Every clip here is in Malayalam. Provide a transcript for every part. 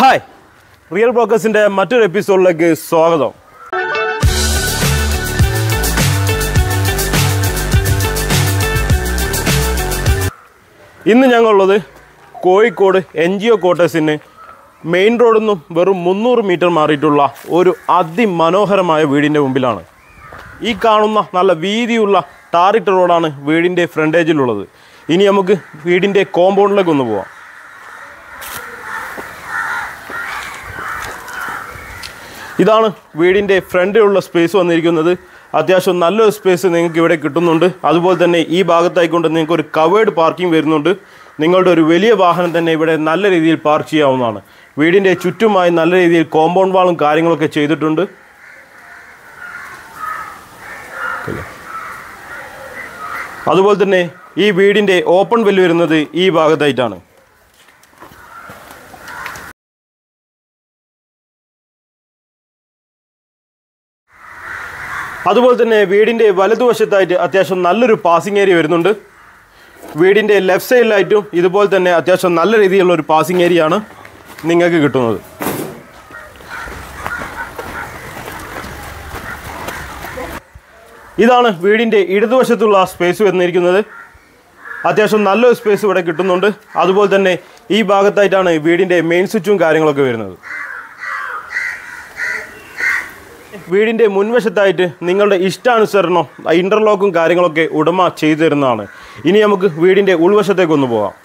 ഹായ് റിയൽ ബ്രോക്കേഴ്സിൻ്റെ മറ്റൊരു എപ്പിസോഡിലേക്ക് സ്വാഗതം ഇന്ന് ഞങ്ങളുള്ളത് കോഴിക്കോട് എൻ ജി ഒ ക്വാർട്ടേഴ്സിന് മെയിൻ റോഡിൽ നിന്നും വെറും മുന്നൂറ് മീറ്റർ മാറിയിട്ടുള്ള ഒരു അതിമനോഹരമായ വീടിൻ്റെ മുമ്പിലാണ് ഈ കാണുന്ന നല്ല വീതിയുള്ള ടാറിട്ട റോഡാണ് വീടിൻ്റെ ഫ്രണ്ടേജിലുള്ളത് ഇനി നമുക്ക് വീടിൻ്റെ കോമ്പൗണ്ടിലേക്ക് ഒന്ന് പോവാം ഇതാണ് വീടിൻ്റെ ഫ്രണ്ടിലുള്ള സ്പേസ് വന്നിരിക്കുന്നത് അത്യാവശ്യം നല്ലൊരു സ്പേസ് നിങ്ങൾക്ക് ഇവിടെ കിട്ടുന്നുണ്ട് അതുപോലെ തന്നെ ഈ ഭാഗത്തായിക്കൊണ്ട് നിങ്ങൾക്ക് ഒരു കവേർഡ് പാർക്കിംഗ് വരുന്നുണ്ട് നിങ്ങളുടെ ഒരു വലിയ വാഹനം തന്നെ ഇവിടെ നല്ല രീതിയിൽ പാർക്ക് ചെയ്യാവുന്നതാണ് വീടിൻ്റെ ചുറ്റുമായി നല്ല രീതിയിൽ കോമ്പൗണ്ട് വാളും കാര്യങ്ങളൊക്കെ ചെയ്തിട്ടുണ്ട് അതുപോലെ തന്നെ ഈ വീടിൻ്റെ ഓപ്പൺ വെല്ല് വരുന്നത് ഈ ഭാഗത്തായിട്ടാണ് അതുപോലെ തന്നെ വീടിൻ്റെ വലതുവശത്തായിട്ട് അത്യാവശ്യം നല്ലൊരു പാസിംഗ് ഏരിയ വരുന്നുണ്ട് വീടിൻ്റെ ലെഫ്റ്റ് സൈഡിലായിട്ടും ഇതുപോലെ തന്നെ അത്യാവശ്യം നല്ല രീതിയിലുള്ള ഒരു പാസിംഗ് ഏരിയ ആണ് നിങ്ങൾക്ക് കിട്ടുന്നത് ഇതാണ് വീടിൻ്റെ ഇടതുവശത്തുള്ള സ്പേസ് വന്നിരിക്കുന്നത് അത്യാവശ്യം നല്ലൊരു സ്പേസ് ഇവിടെ കിട്ടുന്നുണ്ട് അതുപോലെ തന്നെ ഈ ഭാഗത്തായിട്ടാണ് വീടിൻ്റെ മെയിൻ സ്വിച്ചും കാര്യങ്ങളൊക്കെ വരുന്നത് വീടിൻ്റെ മുൻവശത്തായിട്ട് നിങ്ങളുടെ ഇഷ്ടാനുസരണം ഇൻ്റർലോക്കും കാര്യങ്ങളൊക്കെ ഉടമ ചെയ്തു തരുന്നതാണ് ഇനി നമുക്ക് വീടിൻ്റെ ഉൾവശത്തേക്ക് ഒന്ന് പോകാം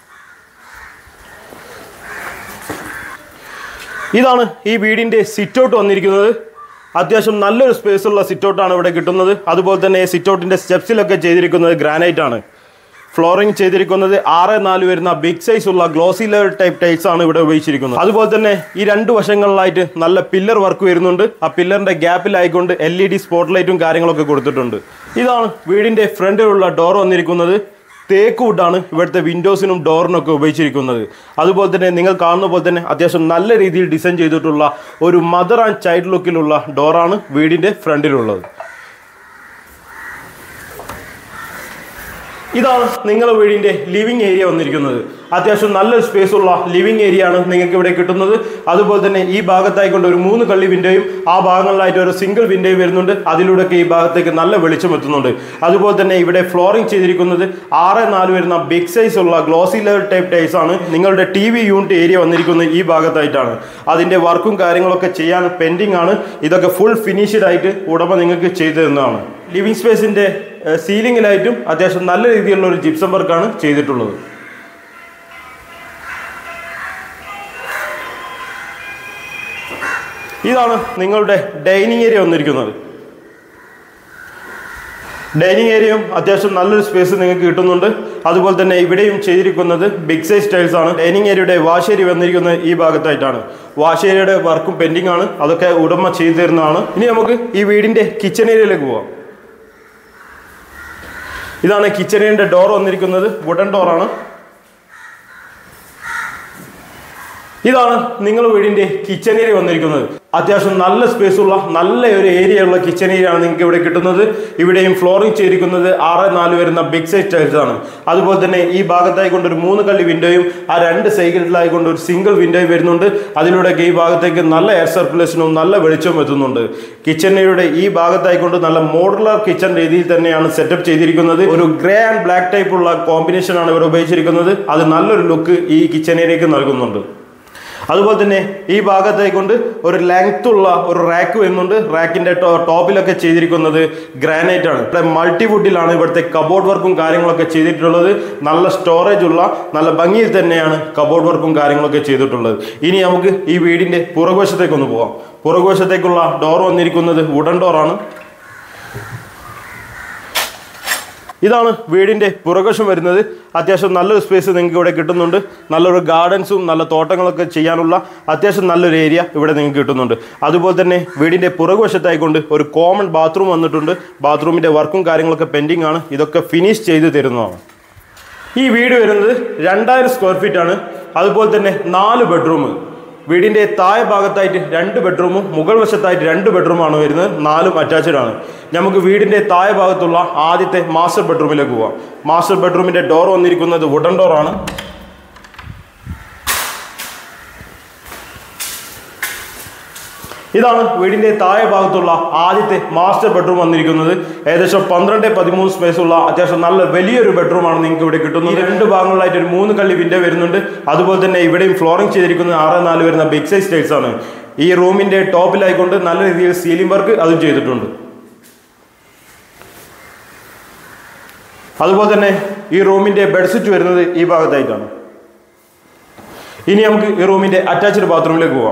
ഇതാണ് ഈ വീടിൻ്റെ സിറ്റൗട്ട് വന്നിരിക്കുന്നത് അത്യാവശ്യം നല്ലൊരു സ്പേസ് ഉള്ള സിറ്റൗട്ടാണ് ഇവിടെ കിട്ടുന്നത് അതുപോലെ തന്നെ സിറ്റൗട്ടിൻ്റെ സ്റ്റെപ്സിലൊക്കെ ചെയ്തിരിക്കുന്നത് ഗ്രാനൈറ്റ് ആണ് ഫ്ലോറിംഗ് ചെയ്തിരിക്കുന്നത് ആറ് നാല് വരുന്ന ബിഗ് സൈസ് ഉള്ള ഗ്ലോസി ലെവൽ ടൈപ്പ് ടൈൽസ് ആണ് ഇവിടെ ഉപയോഗിച്ചിരിക്കുന്നത് അതുപോലെ തന്നെ ഈ രണ്ട് വശങ്ങളിലായിട്ട് നല്ല പില്ലർ വർക്ക് വരുന്നുണ്ട് ആ പില്ലറിന്റെ ഗ്യാപ്പിലായിക്കൊണ്ട് എൽ ഇ ഡി സ്പോട്ട് ലൈറ്റും കാര്യങ്ങളൊക്കെ കൊടുത്തിട്ടുണ്ട് ഇതാണ് വീടിന്റെ ഫ്രണ്ടിലുള്ള ഡോർ വന്നിരിക്കുന്നത് തേക്ക് വുഡാണ് ഇവിടുത്തെ വിൻഡോസിനും ഡോറിനൊക്കെ ഉപയോഗിച്ചിരിക്കുന്നത് അതുപോലെ തന്നെ നിങ്ങൾ കാണുന്ന പോലെ തന്നെ അത്യാവശ്യം നല്ല രീതിയിൽ ഡിസൈൻ ചെയ്തിട്ടുള്ള ഒരു മദർ ആൻഡ് ചൈൽഡ് ലുക്കിലുള്ള ഡോറാണ് വീടിന്റെ ഫ്രണ്ടിലുള്ളത് ഇതാണ് നിങ്ങളുടെ വീടിൻ്റെ ലിവിങ് ഏരിയ വന്നിരിക്കുന്നത് അത്യാവശ്യം നല്ലൊരു സ്പേസ് ഉള്ള ലിവിങ് ഏരിയ ആണ് നിങ്ങൾക്ക് ഇവിടെ കിട്ടുന്നത് അതുപോലെ തന്നെ ഈ ഭാഗത്തായിക്കൊണ്ട് ഒരു മൂന്ന് കള്ളി വിൻഡോയും ആ ഭാഗങ്ങളിലായിട്ട് ഒരു സിംഗിൾ വിൻഡോയും വരുന്നുണ്ട് അതിലൂടെയൊക്കെ ഈ ഭാഗത്തേക്ക് നല്ല വെളിച്ചം എത്തുന്നുണ്ട് അതുപോലെ തന്നെ ഇവിടെ ഫ്ലോറിംഗ് ചെയ്തിരിക്കുന്നത് ആറ് നാല് വരുന്ന ബിഗ് സൈസ് ഉള്ള ഗ്ലോസി ലെവൽ ടൈപ്പ് ടൈൽസ് ആണ് നിങ്ങളുടെ ടി വി യൂണിറ്റ് ഏരിയ വന്നിരിക്കുന്നത് ഈ ഭാഗത്തായിട്ടാണ് അതിൻ്റെ വർക്കും കാര്യങ്ങളൊക്കെ ചെയ്യാൻ പെൻഡിങ് ആണ് ഇതൊക്കെ ഫുൾ ഫിനിഷ്ഡ് ആയിട്ട് ഉടമ നിങ്ങൾക്ക് ചെയ്തു തരുന്നതാണ് ലിവിങ് സ്പേസിൻ്റെ സീലിംഗിലായിട്ടും അത്യാവശ്യം നല്ല രീതിയിലുള്ള ഒരു ജിപ്സം വർക്കാണ് ചെയ്തിട്ടുള്ളത് ഇതാണ് നിങ്ങളുടെ ഡൈനിങ് ഏരിയ വന്നിരിക്കുന്നത് ഡൈനിങ് ഏരിയയും അത്യാവശ്യം നല്ലൊരു സ്പേസ് നിങ്ങൾക്ക് കിട്ടുന്നുണ്ട് അതുപോലെ തന്നെ ഇവിടെയും ചെയ്തിരിക്കുന്നത് ബിഗ് സൈസ് ടൈൽസ് ആണ് ഡൈനിങ് ഏരിയയുടെ വാഷ് ഏരിയ വന്നിരിക്കുന്നത് ഈ ഭാഗത്തായിട്ടാണ് വാഷ് ഏരിയയുടെ വർക്കും പെൻഡിങ് ആണ് അതൊക്കെ ഉടമ ചെയ്തു തരുന്നതാണ് ഇനി നമുക്ക് ഈ വീടിൻ്റെ കിച്ചൺ ഏരിയയിലേക്ക് പോവാം ഇതാണ് കിച്ചണിൻ്റെ ഡോർ വന്നിരിക്കുന്നത് വുഡൻ ഡോറാണ് ഇതാണ് നിങ്ങൾ വീടിൻ്റെ കിച്ചൺ ഏരിയ വന്നിരിക്കുന്നത് അത്യാവശ്യം നല്ല സ്പേസ് ഉള്ള നല്ല ഒരു ഏരിയ ഉള്ള കിച്ചൺ ഏരിയ ആണ് നിങ്ങൾക്ക് ഇവിടെ കിട്ടുന്നത് ഇവിടെയും ഫ്ലോറിംഗ് ചെയ്തിരിക്കുന്നത് ആറ് നാല് വരുന്ന ബിഗ് സൈസ് ടൈൽസ് ആണ് അതുപോലെ തന്നെ ഈ ഭാഗത്തായി കൊണ്ട് ഒരു മൂന്ന് കള്ളി വിൻഡോയും ആ രണ്ട് സൈഡിലായി കൊണ്ട് ഒരു സിംഗിൾ വിൻഡോയും വരുന്നുണ്ട് അതിലൂടെയൊക്കെ ഈ ഭാഗത്തേക്ക് നല്ല എയർ സർക്കുലേഷനും നല്ല വെളിച്ചവും എത്തുന്നുണ്ട് കിച്ചൺ ഏരിയയുടെ ഈ ഭാഗത്തായി കൊണ്ട് നല്ല മോഡുലർ കിച്ചൺ രീതിയിൽ തന്നെയാണ് സെറ്റപ്പ് ചെയ്തിരിക്കുന്നത് ഒരു ഗ്രേ ആൻഡ് ബ്ലാക്ക് ടൈപ്പ് ഉള്ള കോമ്പിനേഷൻ ആണ് ഇവിടെ ഉപയോഗിച്ചിരിക്കുന്നത് അത് നല്ലൊരു ലുക്ക് ഈ കിച്ചൺ ഏരിയക്ക് നൽകുന്നുണ്ട് അതുപോലെ തന്നെ ഈ ഭാഗത്തേക്ക് കൊണ്ട് ഒരു ലെങ്ത് ഉള്ള ഒരു റാക്ക് വരുന്നുണ്ട് റാക്കിന്റെ ടോപ്പിലൊക്കെ ചെയ്തിരിക്കുന്നത് ഗ്രാനൈറ്റ് ആണ് ഇവിടെ മൾട്ടിവുഡിലാണ് ഇവിടുത്തെ കബോർഡ് വർക്കും കാര്യങ്ങളൊക്കെ ചെയ്തിട്ടുള്ളത് നല്ല സ്റ്റോറേജ് ഉള്ള നല്ല ഭംഗിയിൽ തന്നെയാണ് കബോർഡ് വർക്കും കാര്യങ്ങളൊക്കെ ചെയ്തിട്ടുള്ളത് ഇനി നമുക്ക് ഈ വീടിന്റെ പുറകുവശത്തേക്കൊന്ന് പോവാം പുറകുവശത്തേക്കുള്ള ഡോർ വന്നിരിക്കുന്നത് വുഡൻ ഡോറാണ് ഇതാണ് വീടിൻ്റെ പുറകശം വരുന്നത് അത്യാവശ്യം നല്ലൊരു സ്പേസ് നിങ്ങൾക്ക് ഇവിടെ കിട്ടുന്നുണ്ട് നല്ലൊരു ഗാർഡൻസും നല്ല തോട്ടങ്ങളൊക്കെ ചെയ്യാനുള്ള അത്യാവശ്യം നല്ലൊരു ഏരിയ ഇവിടെ നിങ്ങൾക്ക് കിട്ടുന്നുണ്ട് അതുപോലെ തന്നെ വീടിൻ്റെ പുറകുവശത്തായിക്കൊണ്ട് ഒരു കോമൺ ബാത്റൂം വന്നിട്ടുണ്ട് ബാത്റൂമിൻ്റെ വർക്കും കാര്യങ്ങളൊക്കെ പെൻഡിങ് ആണ് ഇതൊക്കെ ഫിനിഷ് ചെയ്ത് തരുന്നതാണ് ഈ വീട് വരുന്നത് രണ്ടായിരം സ്ക്വയർ ഫീറ്റ് ആണ് അതുപോലെ തന്നെ നാല് ബെഡ്റൂം വീടിൻ്റെ താഴെ ഭാഗത്തായിട്ട് രണ്ട് ബെഡ്റൂമും മുകൾ വശത്തായിട്ട് രണ്ട് ബെഡ്റൂമാണ് വരുന്നത് നാലും അറ്റാച്ച്ഡ് ആണ് നമുക്ക് വീടിൻ്റെ താഴെ ഭാഗത്തുള്ള ആദ്യത്തെ മാസ്റ്റർ ബെഡ്റൂമിലേക്ക് പോവാം മാസ്റ്റർ ബെഡ്റൂമിൻ്റെ ഡോർ വന്നിരിക്കുന്നത് വുഡൻ ഡോറാണ് ഇതാണ് വീടിന്റെ താഴെ ഭാഗത്തുള്ള ആദ്യത്തെ മാസ്റ്റർ ബെഡ്റൂം വന്നിരിക്കുന്നത് ഏകദേശം പന്ത്രണ്ട് പതിമൂന്ന് സ്പേസ് ഉള്ള അത്യാവശ്യം നല്ല വലിയൊരു ബെഡ്റൂമാണ് നിങ്ങൾക്ക് ഇവിടെ കിട്ടുന്നത് ഈ രണ്ട് ഭാഗങ്ങളിലായിട്ട് ഒരു മൂന്ന് കള്ളി വിൻഡോ വരുന്നുണ്ട് അതുപോലെ തന്നെ ഇവിടെയും ഫ്ലോറിംഗ് ചെയ്തിരിക്കുന്നത് ആറ് നാല് വരുന്ന ബിഗ് സൈസ് ടൈൽസ് ആണ് ഈ റൂമിന്റെ ടോപ്പിലായിക്കൊണ്ട് നല്ല രീതിയിൽ സീലിംഗ് വർക്ക് അതും ചെയ്തിട്ടുണ്ട് അതുപോലെ തന്നെ ഈ റൂമിന്റെ ബെഡ്ഷീറ്റ് വരുന്നത് ഈ ഭാഗത്തായിട്ടാണ് ഇനി നമുക്ക് ഈ റൂമിന്റെ അറ്റാച്ച്ഡ് ബാത്റൂമിലേക്ക് പോവാം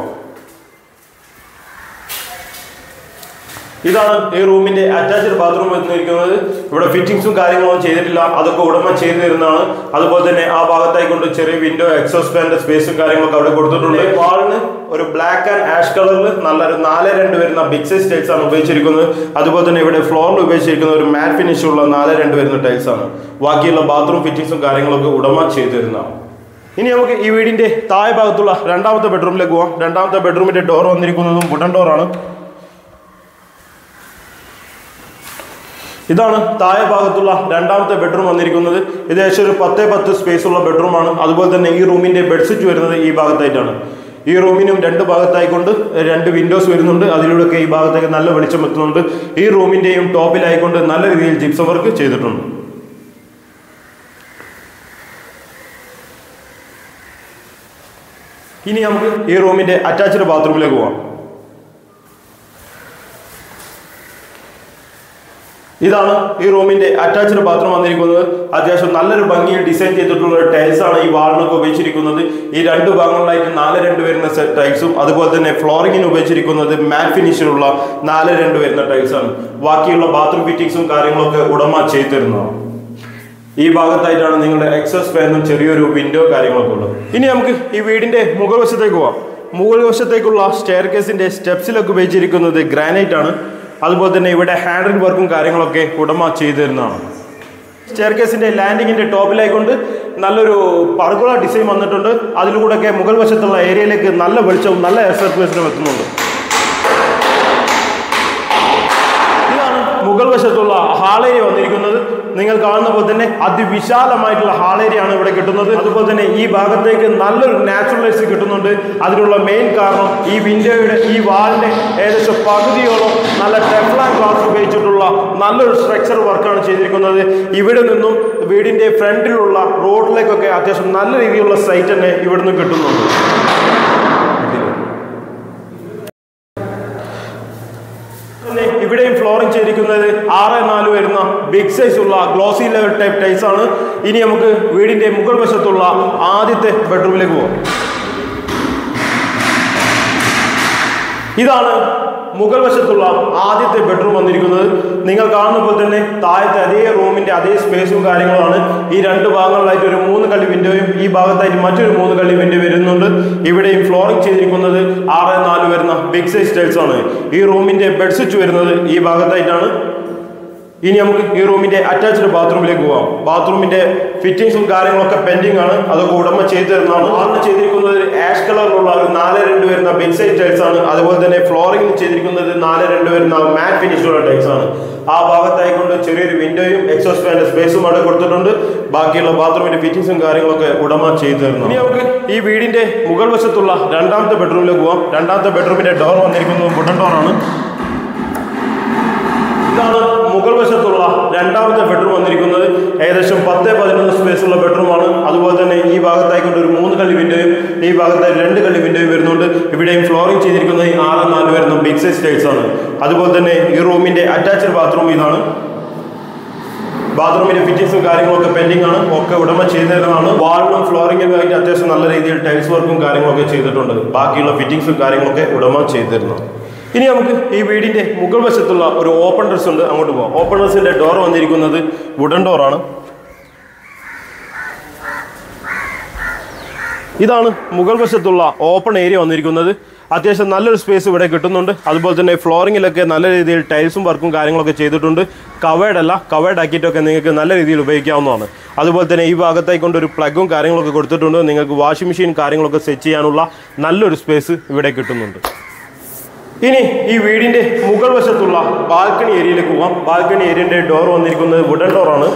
ഇതാണ് ഈ റൂമിന്റെ അറ്റാച്ച്ഡ് ബാത്റൂം വന്നിരിക്കുന്നത് ഇവിടെ ഫിറ്റിംഗ്സും കാര്യങ്ങളൊന്നും ചെയ്തിട്ടില്ല അതൊക്കെ ഉടമ ചെയ്തു തരുന്നതാണ് അതുപോലെ തന്നെ ആ ഭാഗത്തായിക്കൊണ്ട് ചെറിയ വിൻഡോ എക്സോസ് ഫാനിന്റെ സ്പേസും കാര്യങ്ങളൊക്കെ അവിടെ കൊടുത്തിട്ടുണ്ട് വാളിന് ഒരു ബ്ലാക്ക് ആൻഡ് ആഷ് കളറിൽ നല്ലൊരു നാല് രണ്ട് വരുന്ന ബിഗ് സൈസ് ടൈൽസ് ആണ് ഉപയോഗിച്ചിരിക്കുന്നത് അതുപോലെ തന്നെ ഇവിടെ ഫ്ലോറിൽ ഉപയോഗിച്ചിരിക്കുന്ന ഒരു മാറ്റ് ഫിനിഷ് ഉള്ള നാല് രണ്ട് വരുന്ന ടൈൽസ് ആണ് ബാക്കിയുള്ള ബാത്റൂം ഫിറ്റിംഗ്സും കാര്യങ്ങളൊക്കെ ഉടമ ചെയ്തു തരുന്നതാണ് ഇനി നമുക്ക് ഈ വീടിന്റെ താഴെ ഭാഗത്തുള്ള രണ്ടാമത്തെ ബെഡ്റൂമിലേക്ക് പോവാം രണ്ടാമത്തെ ബെഡ്റൂമിന്റെ ഡോർ വന്നിരിക്കുന്നതും വുഡൻ ഡോറാണ് ഇതാണ് താഴെ ഭാഗത്തുള്ള രണ്ടാമത്തെ ബെഡ്റൂം വന്നിരിക്കുന്നത് ഇത് ഏകദേശം ഒരു പത്തേ പത്ത് സ്പേസ് ഉള്ള ബെഡ്റൂമാണ് അതുപോലെ തന്നെ ഈ റൂമിന്റെ ബെഡ്ഷീറ്റ് വരുന്നത് ഈ ഭാഗത്തായിട്ടാണ് ഈ റൂമിനും രണ്ട് ഭാഗത്തായിക്കൊണ്ട് രണ്ട് വിൻഡോസ് വരുന്നുണ്ട് അതിലൂടെയൊക്കെ ഈ ഭാഗത്തേക്ക് നല്ല വെളിച്ചം എത്തുന്നുണ്ട് ഈ റൂമിന്റെയും ടോപ്പിലായിക്കൊണ്ട് നല്ല രീതിയിൽ ജിപ്സം വർക്ക് ചെയ്തിട്ടുണ്ട് ഇനി നമുക്ക് ഈ റൂമിന്റെ അറ്റാച്ച്ഡ് ബാത്റൂമിലേക്ക് പോവാം ഇതാണ് ഈ റൂമിന്റെ അറ്റാച്ച്ഡ് ബാത്റൂം വന്നിരിക്കുന്നത് അത്യാവശ്യം നല്ലൊരു ഭംഗിയിൽ ഡിസൈൻ ചെയ്തിട്ടുള്ള ടൈൽസ് ആണ് ഈ വാളിനൊക്കെ ഉപയോഗിച്ചിരിക്കുന്നത് ഈ രണ്ട് ഭാഗങ്ങളിലായിട്ട് നാല് രണ്ട് വരുന്ന ടൈൽസും അതുപോലെ തന്നെ ഫ്ലോറിങ്ങിന് ഉപയോഗിച്ചിരിക്കുന്നത് മാറ്റ് ഫിനിഷിലുള്ള നാല് രണ്ട് വരുന്ന ടൈൽസ് ആണ് ബാക്കിയുള്ള ബാത്റൂം ഫിറ്റിംഗ്സും കാര്യങ്ങളൊക്കെ ഉടമ ചെയ്തു തരുന്നതാണ് ഈ ഭാഗത്തായിട്ടാണ് നിങ്ങളുടെ എക്സസ് ഫാനും ചെറിയൊരു വിൻഡോ കാര്യങ്ങളൊക്കെ ഉള്ളത് ഇനി നമുക്ക് ഈ വീടിന്റെ മുകൾ വശത്തേക്ക് പോവാം മുകൾ വശത്തേക്കുള്ള സ്റ്റെയർ കേസിന്റെ സ്റ്റെപ്സിലൊക്കെ ഉപയോഗിച്ചിരിക്കുന്നത് ഗ്രാനൈറ്റ് ആണ് അതുപോലെ തന്നെ ഇവിടെ ഹാൻഡിൽ വർക്കും കാര്യങ്ങളൊക്കെ ഉടമ ചെയ്തു തരുന്നതാണ് സ്റ്റെയർ കേസിന്റെ ലാൻഡിങ്ങിന്റെ ടോപ്പിലായിക്കൊണ്ട് നല്ലൊരു പർഗുള ഡിസൈൻ വന്നിട്ടുണ്ട് അതിലൂടെയൊക്കെ മുകൾ വശത്തുള്ള ഏരിയയിലേക്ക് നല്ല വെളിച്ചവും നല്ല എയർ സർക്കുലേഷനും എത്തുന്നുണ്ട് ഇതാണ് മുകൾ വശത്തുള്ള ഹാൾ ഏരിയ വന്നിരിക്കുന്നത് നിങ്ങൾ കാണുന്ന പോലെ തന്നെ അതിവിശാലമായിട്ടുള്ള ഹാൾ ഏരിയ ആണ് ഇവിടെ കിട്ടുന്നത് അതുപോലെ തന്നെ ഈ ഭാഗത്തേക്ക് നല്ലൊരു നാച്ചുറലൈസ് കിട്ടുന്നുണ്ട് അതിനുള്ള മെയിൻ കാരണം ഈ വിൻഡോയുടെ ഈ വാളിന്റെ ഏകദേശം പകുതിയോളം നല്ല ടെഫ്ലാൻ ഗ്ലാസ് ഉപയോഗിച്ചിട്ടുള്ള നല്ലൊരു സ്ട്രക്ചർ വർക്കാണ് ചെയ്തിരിക്കുന്നത് ഇവിടെ നിന്നും വീടിന്റെ ഫ്രണ്ടിലുള്ള റോഡിലേക്കൊക്കെ അത്യാവശ്യം നല്ല രീതിയിലുള്ള സൈറ്റ് തന്നെ ഇവിടെ നിന്ന് കിട്ടുന്നുണ്ട് പിന്നെ ഇവിടെയും ഫ്ലോറിംഗ് ചെയ്തിരിക്കുന്നത് ആറ് നാല് വരുന്ന ബിഗ് സൈസ് ഉള്ള ഗ്ലോസി ലെവൽ ടൈപ്പ് ടൈൽസ് ആണ് ഇനി നമുക്ക് വീടിന്റെ മുകൾ വശത്തുള്ള ആദ്യത്തെ ബെഡ്റൂമിലേക്ക് പോകാം ഇതാണ് മുകൾ വശത്തുള്ള ആദ്യത്തെ ബെഡ്റൂം വന്നിരിക്കുന്നത് നിങ്ങൾ കാണുന്ന പോലെ തന്നെ താഴത്തെ അതേ റൂമിന്റെ അതേ സ്പേസും കാര്യങ്ങളാണ് ഈ രണ്ട് ഭാഗങ്ങളിലായിട്ട് ഒരു മൂന്ന് കള്ളി വിൻഡോയും ഈ ഭാഗത്തായിട്ട് മറ്റൊരു മൂന്ന് കള്ളി വിൻഡോ വരുന്നുണ്ട് ഇവിടെയും ഫ്ലോറിംഗ് ചെയ്തിരിക്കുന്നത് ആറ് നാല് വരുന്ന ബിഗ് സൈസ് ടൈൽസ് ആണ് ഈ റൂമിന്റെ ബെഡ് സ്വിച്ച് വരുന്നത് ഈ ഭാഗത്തായിട്ടാണ് ഇനി നമുക്ക് ഈ റൂമിന്റെ അറ്റാച്ച്ഡ് ബാത്റൂമിലേക്ക് പോവാം ബാത്റൂമിന്റെ ഫിറ്റിംഗ്സും കാര്യങ്ങളൊക്കെ പെൻഡിങ് ആണ് അതൊക്കെ ഉടമ ചെയ്തു തരുന്നതാണ് ആദ്യം ചെയ്തിരിക്കുന്നത് ആഷ് കളറിലുള്ള ഒരു നാല് രണ്ട് വരുന്ന ബിഗ് സൈസ് ടൈൽസ് ആണ് അതുപോലെ തന്നെ ഫ്ലോറിംഗ് ചെയ്തിരിക്കുന്നത് നാല് രണ്ട് വരുന്ന മാറ്റ് ഫിനിഷുള്ള ടൈൽസ് ആണ് ആ ഭാഗത്തായിക്കൊണ്ട് ചെറിയൊരു വിൻഡോയും എക്സോസ് ഫാനിന്റെ സ്പേസും അവിടെ കൊടുത്തിട്ടുണ്ട് ബാക്കിയുള്ള ബാത്റൂമിന്റെ ഫിറ്റിംഗ്സും കാര്യങ്ങളൊക്കെ ഉടമ ചെയ്തു തരുന്നു ഇനി നമുക്ക് ഈ വീടിന്റെ മുകൾ വശത്തുള്ള രണ്ടാമത്തെ ബെഡ്റൂമിലേക്ക് പോവാം രണ്ടാമത്തെ ബെഡ്റൂമിന്റെ ഡോർ വന്നിരിക്കുന്നത് വുഡൻ ഡോറാണ് ഇതാണ് മുകൾ വശത്തുള്ള രണ്ടാമത്തെ ബെഡ്റൂം വന്നിരിക്കുന്നത് ഏകദേശം പത്ത് പതിനൊന്ന് സ്പേസ് ഉള്ള ബെഡ്റൂമാണ് അതുപോലെ തന്നെ ഈ ഭാഗത്തായിക്കൊണ്ട് ഒരു മൂന്ന് കള്ളി വിൻഡോയും ഈ ഭാഗത്തായി രണ്ട് കള്ളി വിൻഡോയും വരുന്നുണ്ട് ഇവിടെയും ഫ്ലോറിംഗ് ചെയ്തിരിക്കുന്നത് ഈ ആറ് നാല് വരുന്ന ബിഗ് സൈസ് ടൈൽസ് ആണ് അതുപോലെ തന്നെ ഈ റൂമിന്റെ അറ്റാച്ച്ഡ് ബാത്റൂം ഇതാണ് ബാത്റൂമിന്റെ ഫിറ്റിംഗ്സും കാര്യങ്ങളൊക്കെ പെൻഡിങ് ആണ് ഒക്കെ ഉടമ ചെയ്തു തരുന്നതാണ് വാളിനും ഫ്ലോറിംഗും ആയിട്ട് അത്യാവശ്യം നല്ല രീതിയിൽ ടൈൽസ് വർക്കും കാര്യങ്ങളൊക്കെ ചെയ്തിട്ടുണ്ട് ബാക്കിയുള്ള ഫിറ്റിംഗ്സും കാര്യങ്ങളൊക്കെ ഉടമ ചെയ്തു തരുന്നതാണ് ഇനി നമുക്ക് ഈ വീടിന്റെ മുകൾ വശത്തുള്ള ഒരു ഓപ്പൺ ഡ്രസ് ഉണ്ട് അങ്ങോട്ട് പോകാം ഓപ്പൺ ഡ്രസ്സിന്റെ ഡോർ വന്നിരിക്കുന്നത് വുഡൻ ഡോറാണ് ഇതാണ് മുകൾ വശത്തുള്ള ഓപ്പൺ ഏരിയ വന്നിരിക്കുന്നത് അത്യാവശ്യം നല്ലൊരു സ്പേസ് ഇവിടെ കിട്ടുന്നുണ്ട് അതുപോലെ തന്നെ ഫ്ലോറിങ്ങിലൊക്കെ നല്ല രീതിയിൽ ടൈൽസും വർക്കും കാര്യങ്ങളൊക്കെ ചെയ്തിട്ടുണ്ട് കവേർഡ് അല്ല കവേർഡ് ആക്കിയിട്ടൊക്കെ നിങ്ങൾക്ക് നല്ല രീതിയിൽ ഉപയോഗിക്കാവുന്നതാണ് അതുപോലെ തന്നെ ഈ ഭാഗത്തായി കൊണ്ട് ഒരു പ്ലഗും കാര്യങ്ങളൊക്കെ കൊടുത്തിട്ടുണ്ട് നിങ്ങൾക്ക് വാഷിംഗ് മെഷീൻ കാര്യങ്ങളൊക്കെ സെറ്റ് ചെയ്യാനുള്ള നല്ലൊരു സ്പേസ് ഇവിടെ കിട്ടുന്നുണ്ട് ഇനി ഈ വീടിന്റെ മുകൾ വശത്തുള്ള ബാൽക്കണി ഏരിയയിലേക്ക് പോകാം ബാൽക്കണി ഏരിയന്റെ ഡോർ വന്നിരിക്കുന്നത് വുഡൻ ഡോറാണ്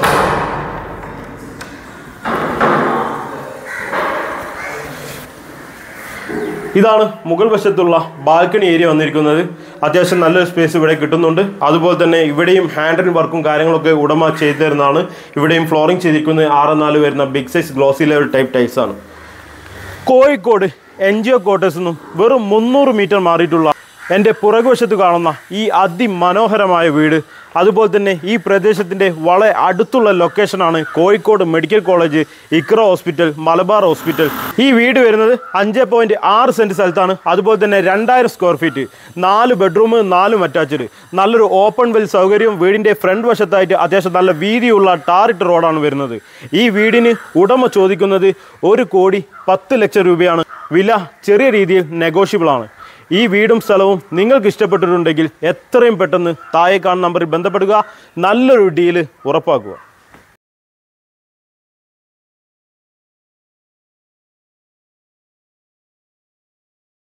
ഇതാണ് മുകൾ വശത്തുള്ള ബാൽക്കണി ഏരിയ വന്നിരിക്കുന്നത് അത്യാവശ്യം നല്ലൊരു സ്പേസ് ഇവിടെ കിട്ടുന്നുണ്ട് അതുപോലെ തന്നെ ഇവിടെയും ഹാൻഡിൽ വർക്കും കാര്യങ്ങളൊക്കെ ഉടമ ചെയ്തു തരുന്നതാണ് ഇവിടെയും ഫ്ലോറിംഗ് ചെയ്തിരിക്കുന്നത് ആറ് നാല് വരുന്ന big size glossy level type tiles ആണ് കോഴിക്കോട് എൻ ജി ഒ ക്വാർട്ടേഴ്സിൽ നിന്നും വെറും മുന്നൂറ് മീറ്റർ മാറിയിട്ടുള്ള എൻ്റെ പുറകുവശത്ത് കാണുന്ന ഈ അതിമനോഹരമായ വീട് അതുപോലെ തന്നെ ഈ പ്രദേശത്തിൻ്റെ വളരെ അടുത്തുള്ള ലൊക്കേഷനാണ് Kozhikode medical college Iqra hospital Malabar hospital ഈ വീട് വരുന്നത് അഞ്ച് പോയിൻറ്റ് ആറ് സെൻറ്റ് സ്ഥലത്താണ് അതുപോലെ തന്നെ രണ്ടായിരം സ്ക്വയർ ഫീറ്റ് നാല് ബെഡ്റൂം നാലും അറ്റാച്ച്ഡ് നല്ലൊരു ഓപ്പൺ വെൽ സൗകര്യവും വീടിൻ്റെ ഫ്രണ്ട് വശത്തായിട്ട് അത്യാവശ്യം നല്ല വീതിയുള്ള ടാറിട്ട് റോഡാണ് വരുന്നത് ഈ വീടിന് ഉടമ ചോദിക്കുന്നത് ഒരു കോടി പത്ത് ലക്ഷം രൂപയാണ് വില ചെറിയ രീതിയിൽ നെഗോഷ്യബിൾ ആണ് ഈ വീടും സ്ഥലവും നിങ്ങൾക്ക് ഇഷ്ടപ്പെട്ടിട്ടുണ്ടെങ്കിൽ എത്രയും പെട്ടെന്ന് താഴെ കാണുന്ന നമ്പറിൽ ബന്ധപ്പെടുക നല്ലൊരു ഡീല് ഉറപ്പാക്കുക